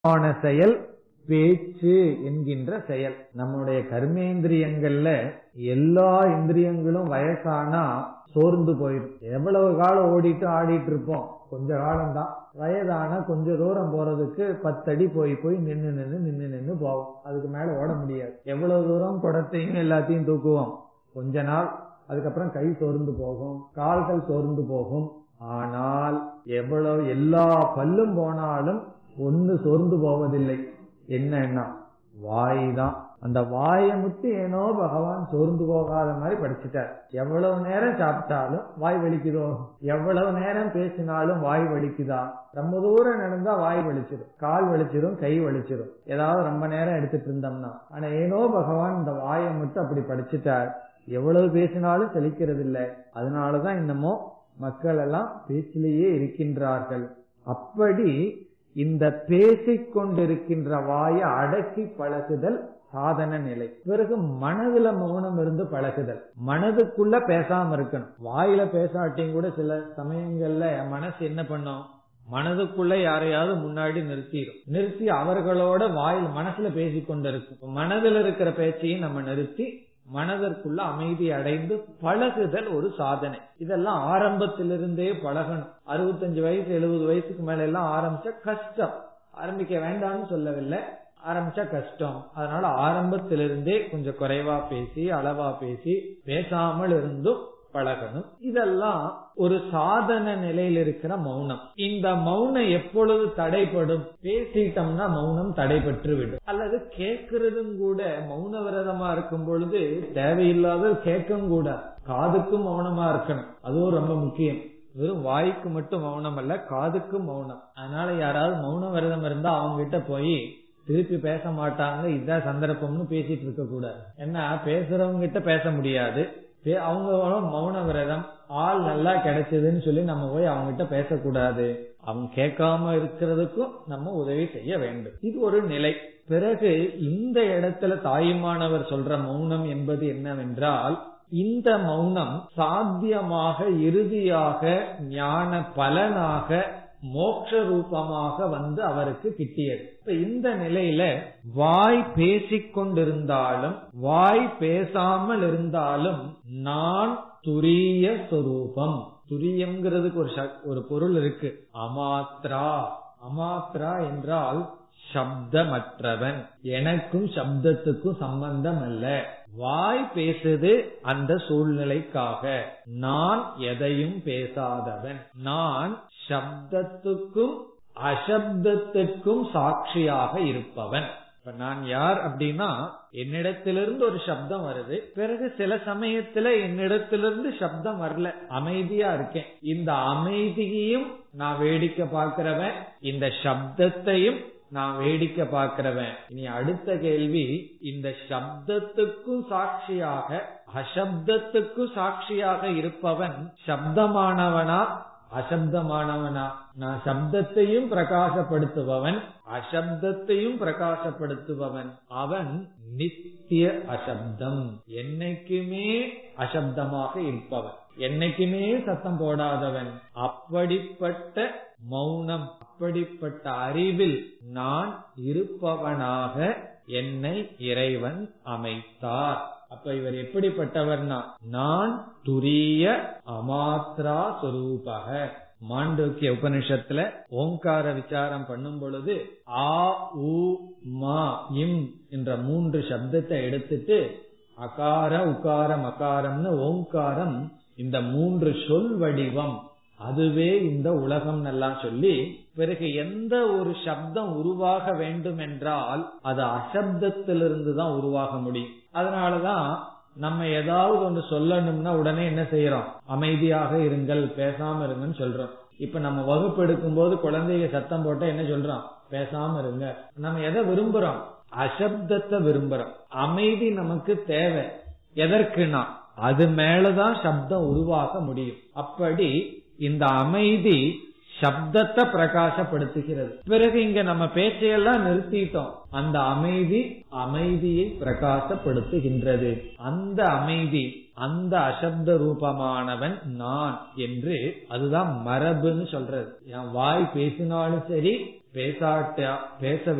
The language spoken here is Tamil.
ஆன செயல் பேச்சு என்கின்ற செயல் நம்முடைய கர்மேந்திரியங்கள்ல எல்லா இந்திரியங்களும் வயசானா சோர்ந்து போயிடும் எவ்வளவு காலம் ஓடிட்டு ஆடிட்டு இருப்போம் கொஞ்ச காலம் தான் வயதான கொஞ்ச தூரம் போறதுக்கு பத்தடி போய் போய் நின்னு நின்னு நின்னு நின்னு போவோம் அதுக்கு மேல ஓட முடியாது எவ்வளவு தூரம் குடத்தையும் எல்லாத்தையும் தூக்குவோம் கொஞ்ச நாள் அதுக்கப்புறம் கை சோர்ந்து போகும் கால்கள் சோர்ந்து போகும் ஆனால் எவ்வளவு எல்லா பல்லும் போனாலும் ஒன்னு சோர்ந்து போவதில்லை என்னன்னா வாய் தான் அந்த வாயை மட்டும் ஏனோ பகவான் சோர்ந்து போகாத மாதிரி படிச்சுட்டார் எவ்வளவு நேரம் சாப்பிட்டாலும் வாய் வலிக்குதோ எவ்வளவு நேரம் பேசினாலும் வாய் வலிக்குதா ரொம்ப தூரம் நடந்தா வாய் வலிச்சிடும் கால் வலிச்சிடும் கை வலிச்சிடும் ஏதாவது ரொம்ப நேரம் எடுத்துட்டு இருந்தோம்னா ஆனா ஏனோ பகவான் இந்த வாயை மட்டும் அப்படி படிச்சுட்டார் எவ்வளவு பேசினாலும் செழிக்கிறது இல்லை அதனாலதான் இன்னமோ மக்கள் எல்லாம் பேச்சிலேயே இருக்கின்றார்கள் அப்படி இந்த பேசிக் கொண்டிருக்கின்ற வாயை அடக்கி பழகுதல் சாதன நிலை பிறகு மனதுல மௌனம் இருந்து பழகுதல் மனதுக்குள்ள பேசாம இருக்கணும் வாயில பேசாட்டியும் கூட சில சமயங்கள்ல மனசு என்ன பண்ணும் மனதுக்குள்ள யாரையாவது முன்னாடி நிறுத்திடும் நிறுத்தி அவர்களோட வாயில் மனசுல பேசிக் கொண்டிருக்கும் மனதில் இருக்கிற பேச்சையும் நம்ம நிறுத்தி மனதிற்குள்ள அமைதி அடைந்து பழகுதல் ஒரு சாதனை இதெல்லாம் ஆரம்பத்திலிருந்தே பழகணும் அறுபத்தஞ்சு வயசு எழுபது வயசுக்கு மேல எல்லாம் ஆரம்பிச்சா கஷ்டம் ஆரம்பிக்க வேண்டாம்னு சொல்லவில்லை ஆரம்பிச்சா கஷ்டம் அதனால ஆரம்பத்திலிருந்தே கொஞ்சம் குறைவா பேசி அளவா பேசி பேசாமல் இருந்தும் பழகணும் இதெல்லாம் ஒரு சாதன நிலையில் இருக்கிற மௌனம் இந்த மௌனம் எப்பொழுது தடைப்படும் பேசிட்டோம்னா மௌனம் தடைபெற்று விடும் அல்லது கேட்கறதும் கூட மௌன விரதமா இருக்கும் பொழுது தேவையில்லாத கேட்கும் கூட காதுக்கும் மௌனமா இருக்கணும் அதுவும் ரொம்ப முக்கியம் வெறும் வாய்க்கு மட்டும் மௌனம் அல்ல காதுக்கும் மௌனம் அதனால யாராவது மௌன விரதம் இருந்தா அவங்க கிட்ட போய் திருப்பி பேச மாட்டாங்க இதான் சந்தர்ப்பம்னு பேசிட்டு இருக்க கூடாது ஏன்னா பேசுறவங்க கிட்ட பேச முடியாது அவங்க மௌன விரதம் ஆள் நல்லா கிடைச்சதுன்னு சொல்லி நம்ம போய் அவங்க கிட்ட பேசக்கூடாது அவங்க கேட்காம இருக்கிறதுக்கும் நம்ம உதவி செய்ய வேண்டும் இது ஒரு நிலை பிறகு இந்த இடத்துல தாயுமானவர் சொல்ற மௌனம் என்பது என்னவென்றால் இந்த மௌனம் சாத்தியமாக இறுதியாக ஞான பலனாக மோட்ச ரூபமாக வந்து அவருக்கு கிட்டியது இப்ப இந்த நிலையில வாய் பேசிக் கொண்டிருந்தாலும் வாய் பேசாமல் இருந்தாலும் நான் துரிய சொரூபம் துரியம்ங்கிறதுக்கு ஒரு ஒரு பொருள் இருக்கு அமாத்ரா அமாத்ரா என்றால் சப்தமற்றவன் எனக்கும் சப்தத்துக்கும் சம்பந்தம் அல்ல வாய் பேசுது அந்த சூழ்நிலைக்காக நான் எதையும் பேசாதவன் நான் சப்தத்துக்கும் அசப்தத்துக்கும் சாட்சியாக இருப்பவன் இப்ப நான் யார் அப்படின்னா என்னிடத்திலிருந்து ஒரு சப்தம் வருது பிறகு சில சமயத்துல என்னிடத்திலிருந்து சப்தம் வரல அமைதியா இருக்கேன் இந்த அமைதியையும் நான் வேடிக்கை பார்க்கிறவன் இந்த சப்தத்தையும் நான் வேடிக்கை பார்க்கிறவன் இனி அடுத்த கேள்வி இந்த சப்தத்துக்கும் சாட்சியாக அசப்தத்துக்கும் சாட்சியாக இருப்பவன் சப்தமானவனா அசப்தமானவனா நான் சப்தத்தையும் பிரகாசப்படுத்துபவன் அசப்தத்தையும் பிரகாசப்படுத்துபவன் அவன் நித்திய அசப்தம் என்னைக்குமே அசப்தமாக இருப்பவன் என்னைக்குமே சத்தம் போடாதவன் அப்படிப்பட்ட மௌனம் அப்படிப்பட்ட அறிவில் நான் இருப்பவனாக என்னை இறைவன் அமைத்தார் அப்ப இவர் எப்படிப்பட்டவர்னா நான் துரிய அமாத்ரா சொரூபக மாண்டோக்கிய உபனிஷத்துல ஓங்கார விசாரம் பண்ணும் பொழுது ஆ உ மா இம் என்ற மூன்று சப்தத்தை எடுத்துட்டு அகார உகாரம் அகாரம்னு ஓங்காரம் இந்த மூன்று சொல் வடிவம் அதுவே இந்த உலகம் எல்லாம் சொல்லி பிறகு எந்த ஒரு சப்தம் உருவாக வேண்டும் என்றால் அது அசப்தத்திலிருந்து தான் உருவாக முடியும் அதனாலதான் நம்ம ஏதாவது ஒன்று சொல்லணும்னா உடனே என்ன செய்யறோம் அமைதியாக இருங்கள் பேசாம இருங்கன்னு சொல்றோம் இப்ப நம்ம வகுப்பு எடுக்கும் போது குழந்தைங்க சத்தம் போட்டா என்ன சொல்றோம் பேசாம இருங்க நம்ம எதை விரும்புறோம் அசப்தத்தை விரும்புறோம் அமைதி நமக்கு தேவை எதற்குனா அது மேலதான் சப்தம் உருவாக முடியும் அப்படி இந்த அமைதி சப்தத்தை பிரகாசப்படுத்துகிறது பிறகு இங்க நம்ம பேச்சையெல்லாம் நிறுத்திட்டோம் அந்த அமைதி அமைதியை பிரகாசப்படுத்துகின்றது அந்த அமைதி அந்த அசப்த ரூபமானவன் நான் என்று அதுதான் மரபுன்னு சொல்றது என் வாய் பேசினாலும் சரி பேசாட்ட பேச